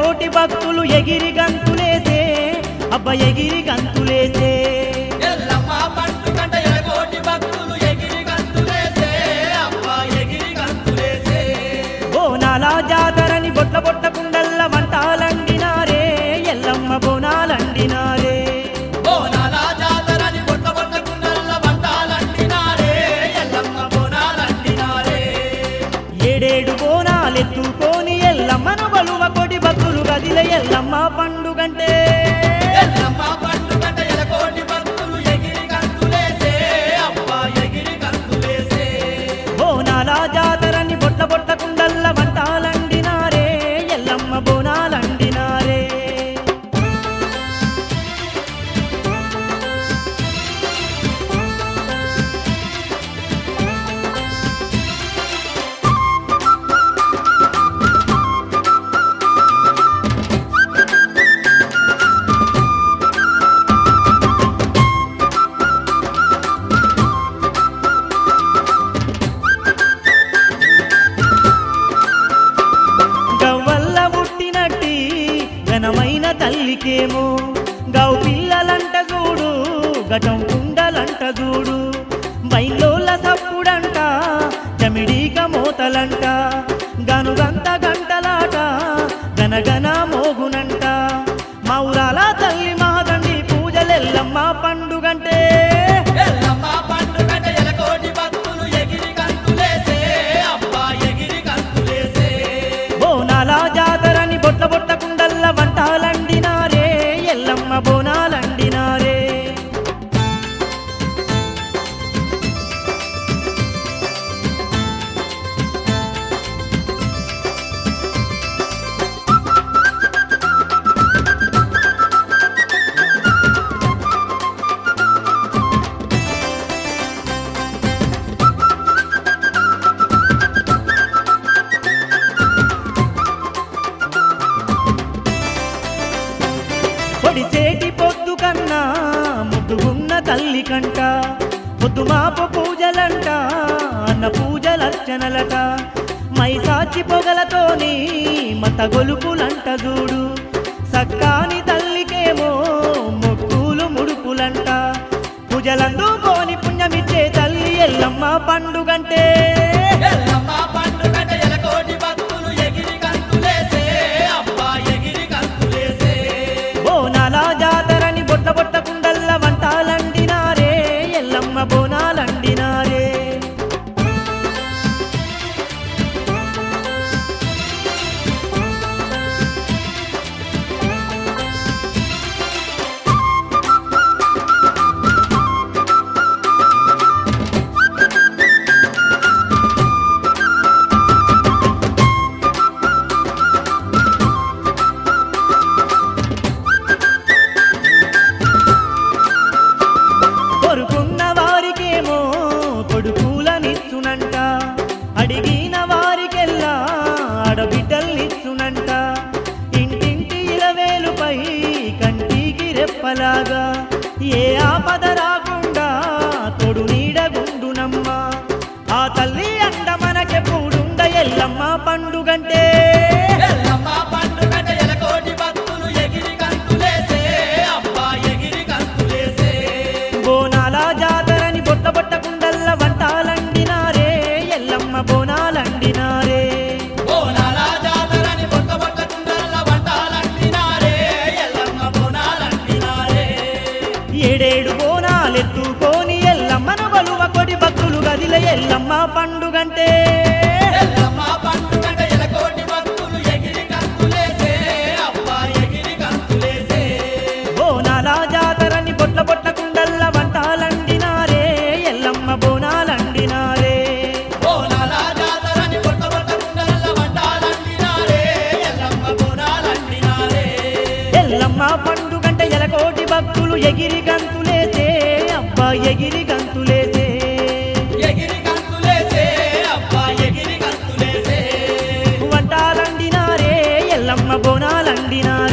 ఎలకోటి భక్తులు ఎగిరి గంతులేసే అబ్బ ఎగిరి గంతులేసే ఎల్లమ్మ పండుగంట ఎలకోటి భక్తులు ఎగిరి గంతులేసే అబ్బ ఎగిరి గంతులేసే బోనాల జాతరని బొట్ల బొట్ట కుండల్ల వంటాలండినారే ఎల్లమ్మ బోనాలండినారే బోనాల జాతరని బొట్ట బొట్ట కుండల్ల వంటాలంటినారే ఎల్లమ్మ బోనాలంటినారే ఏడేడు బోనాలెత్తుకొని ఎల్లమ్మను బలువ కొడి భక్తులు గదిల ఎల్లమ్మ పండుగంటే ఎల్లమ్మ పండుగంట ఎలకోటి భక్తులు ఎగిరి గంతులేసే అబ్బ ఎగిరి గంతులేసే బోనాల జాతరని బొట్ల బొట్ట కుండల్ల వంటాలండినారే ఎల్లమ్మ బోనాలండినారే గవ్వల్ల పుట్టినట్టి ఘనమైన తల్లికేమో గౌ పిల్లలంట చూడు గటం కుండలంట చూడు బైలోల సప్పుడంట చమిడీక మోతలంట గనుగంత గంటలాట గనగన మోగునంట మౌరాల తల్లి మహదండి పూజలెల్లమ్మ పండుగంటే ఎల్లమ్మ పండుగంట ఎలకోటి భక్తులు ఎగిరి గంతులేసే అబ్బ ఎగిరి గంతులేసే బోనాల జాతరని బొట్ల బొట్ట కుండల్ల వంటాలండినారే ఎల్లమ్మ బోనాలండినారే పొడిసేటి పొద్దు కన్నా ముద్దుగున్న తల్లి కంట పొద్దు మాపు పూజలంట అన్న పూజలర్చనలట మైసాచి పొగలతోని మత గొలుపులంట చూడు సక్కాని తల్లికేమో మొక్కులు ముడుపులంట పూజలందుకోని పుణ్యమిచ్చే తల్లి ఎల్లమ్మ పండుగంటే ఎల్లమ్మ పండుగంట ఎలకోటి భక్తులు ఎగిరి గంతులేసే అబ్బ ఎగిరి గంతులేసే బోనాల జాతరని బొట్ల బొట్ట కుండల్ల వంటాలండినారే ఎల్లమ్మ బోనాలండినారే కొరుకున్న వారికేమో కొడుకులనిచ్చునంట అడిగిన వారికెల్లా ఆడబిడ్డల్నిచ్చునంట ఇంటింటి ఇలవేలుపై కంటికి రెప్పలాగా ఏ ఆపద రాకుండా తొడు నీడగుండునమ్మా ఆ తల్లి అండ మనకెప్పుడుండ ఎల్లమ్మ పండుగంటే ఎల్లమ్మ పండుగంట ఎలకోటి భక్తులు ఎగిరి గంతులేసే అబ్బ ఎగిరి గంతులేసే బోనాల జాతరని బొట్ట బొట్ట కుండల్ల వంటాలండినారే ఎల్లమ్మ బోనాలండినారే బోనాల జాతరని బొట్ట బొట్ట కుండల్ల వంటాలంటినారే ఎల్లమ్మ బోనాలంటినారే ఏడేడు బోనాలెత్తుకొని ఎల్లమ్మను బలువ కొడి భక్తులు గదిల ఎల్లమ్మ పండుగంటే ఎల్లమ్మ పండుగంట ఎలకోటి భక్తులు ఎగిరి గంతులేసే అబ్బ ఎగిరి గంతులేసే బోనాల జాతరని బొట్ల బొట్ట కుండల్ల వంటాలండినారే ఎల్లమ్మ బోనాలండినారే బోనాల జాతరని బొట్ట బొట్ట కుండల్ల వంటాలంటినారే ఎల్లమ్మ బోనాలంటినారే ఎల్లమ్మ పండుగంటే ఎలకోటి భక్తులు ఎగిరి గంతులేసే అబ్బా ఎగిరి గంతులేసే ఎగిరి గంతులేసే అబ్బ ఎగిరి గంతులేసే వంటాలండినారే ఎల్లమ్మ బోనాలండినారే